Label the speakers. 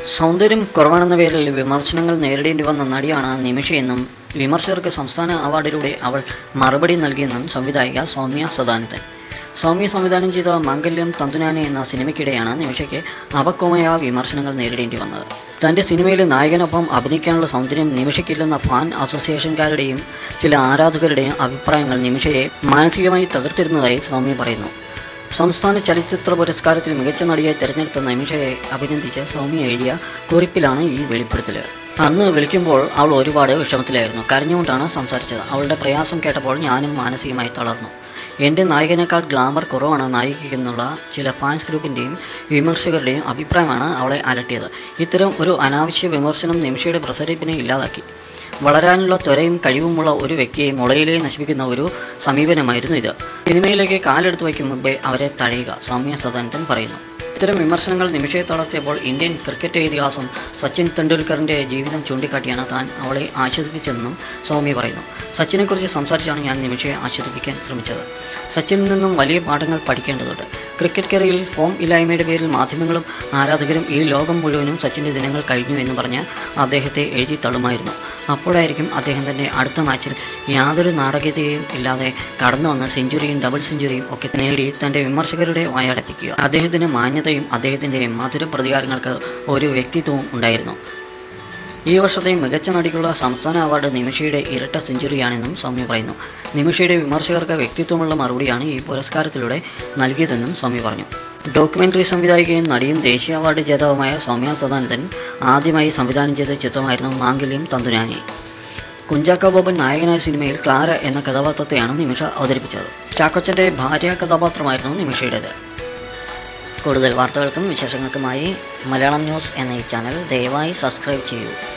Speaker 1: സൗന്ദര്യം കുറവാണെന്ന പേരിൽ വിമർശനങ്ങൾ നേരിടേണ്ടി വന്ന നടിയാണ് നിമിഷയെന്നും വിമർശകർക്ക് സംസ്ഥാന അവാർഡിലൂടെ അവൾ മറുപടി നൽകിയെന്നും സംവിധായിക സൗമ്യ സദാനന്ദൻ സൗമ്യ സംവിധാനം ചെയ്ത മംഗല്യം തന്തുനാനെ എന്ന സിനിമയ്ക്കിടെയാണ് നിമിഷയ്ക്ക് അപക്വമായ വിമർശനങ്ങൾ നേരിടേണ്ടി വന്നത് തൻ്റെ സിനിമയിലെ നായകനൊപ്പം അഭിനയിക്കാനുള്ള സൗന്ദര്യം നിമിഷയ്ക്കില്ലെന്ന ഫാൻ അസോസിയേഷൻകാരുടെയും ചില ആരാധകരുടെയും അഭിപ്രായങ്ങൾ നിമിഷയെ മാനസികമായി തകർത്തിരുന്നതായി സൗമ്യ പറയുന്നു സംസ്ഥാന ചലച്ചിത്ര പുരസ്കാരത്തിൽ മികച്ച നടിയായി തിരഞ്ഞെടുത്ത നിമിഷയെ അഭിനന്ദിച്ച് സൗമ്യ എഴുതിയ കുറിപ്പിലാണ് ഈ വെളിപ്പെടുത്തൽ അന്ന് വിളിക്കുമ്പോൾ അവൾ ഒരുപാട് വിഷമത്തിലായിരുന്നു കരഞ്ഞുകൊണ്ടാണ് സംസാരിച്ചത് അവളുടെ പ്രയാസം കേട്ടപ്പോൾ ഞാനും മാനസികമായി തളർന്നു എൻ്റെ നായകനേക്കാൾ ഗ്ലാമർ കുറവാണ് നായികയ്ക്കെന്നുള്ള ചില ഫാൻസ് ഗ്രൂപ്പിൻ്റെയും വിമർശകരുടെയും അഭിപ്രായമാണ് അവളെ അലട്ടിയത് ഇത്തരം ഒരു അനാവശ്യ വിമർശനം നിമിഷയുടെ പ്രസരിപ്പിനെ ഇല്ലാതാക്കി വളരാനുള്ള ത്വരയും കഴിവുമുള്ള ഒരു വ്യക്തിയെ മുളയിലെ നശിപ്പിക്കുന്ന ഒരു സമീപനമായിരുന്നു ഇത് സിനിമയിലേക്ക് കാലെടുത്ത് വയ്ക്കും മുമ്പേ അവരെ തഴയുക സൗമ്യ സദാനന്ദൻ പറയുന്നു ഇത്തരം വിമർശനങ്ങൾ നിമിഷയെ തളർത്തിയപ്പോൾ ഇന്ത്യൻ ക്രിക്കറ്റ് ഇതിഹാസം സച്ചിൻ തെണ്ടുൽക്കറിൻ്റെ ജീവിതം ചൂണ്ടിക്കാട്ടിയാണ് താൻ അവളെ ആശ്വസിപ്പിച്ചതെന്നും സൗമ്യ പറയുന്നു സച്ചിനെക്കുറിച്ച് സംസാരിച്ചാണ് ഞാൻ നിമിഷയെ ആശ്വസിപ്പിക്കാൻ ശ്രമിച്ചത് സച്ചിനിൽ നിന്നും വലിയ പാഠങ്ങൾ പഠിക്കേണ്ടതുണ്ട് ക്രിക്കറ്റ് കരിയറിൽ ഫോം ഇല്ലായ്മയുടെ പേരിൽ മാധ്യമങ്ങളും ആരാധകരും ഈ ലോകം മുഴുവനും സച്ചിൻ്റെ ദിനങ്ങൾ കഴിഞ്ഞു എന്ന് പറഞ്ഞ് അദ്ദേഹത്തെ എഴുതി തള്ളുമായിരുന്നു അപ്പോഴായിരിക്കും അദ്ദേഹം തന്നെ അടുത്ത മാച്ചിൽ യാതൊരു നാടകീയതയും ഇല്ലാതെ കടന്നു വന്ന സെഞ്ചുറിയും ഡബിൾ സെഞ്ചുറിയും ഒക്കെ നേടി തൻ്റെ വിമർശകരുടെ വായടപ്പിക്കുക അദ്ദേഹത്തിന് മാന്യതയും അദ്ദേഹത്തിൻ്റെ മധുര പ്രതികാരങ്ങൾക്ക് ഒരു വ്യക്തിത്വവും ഉണ്ടായിരുന്നു ഈ വർഷത്തെ മികച്ച നടിക്കുള്ള സംസ്ഥാന അവാർഡ് നിമിഷയുടെ ഇരട്ട സെഞ്ചുറിയാണെന്നും സൗമ്യ പറയുന്നു നിമിഷയുടെ വിമർശകർക്ക് വ്യക്തിത്വമുള്ള മറുപടിയാണ് ഈ പുരസ്കാരത്തിലൂടെ നൽകിയതെന്നും സൗമ്യ പറഞ്ഞു ഡോക്യുമെൻ്ററി സംവിധായികയും നടിയും ദേശീയ അവാർഡ് ജേതാവുമായ സൗമ്യ സദാനന്ദൻ ആദ്യമായി സംവിധാനം ചെയ്ത ചിത്രമായിരുന്നു മാംഗല്യം തന്തുനാനി കുഞ്ചാക്കോ ബോബൻ നായകനായ സിനിമയിൽ ക്ലാര എന്ന കഥാപാത്രത്തെയാണ് നിമിഷ അവതരിപ്പിച്ചത് ചാക്കോച്ചൻ്റെ ഭാര്യ കഥാപാത്രമായിരുന്നു നിമിഷയുടേത് കൂടുതൽ വാർത്തകൾക്കും വിശേഷങ്ങൾക്കുമായി മലയാളം ന്യൂസ് എന്ന ഈ ചാനൽ ദയവായി സബ്സ്ക്രൈബ് ചെയ്യൂ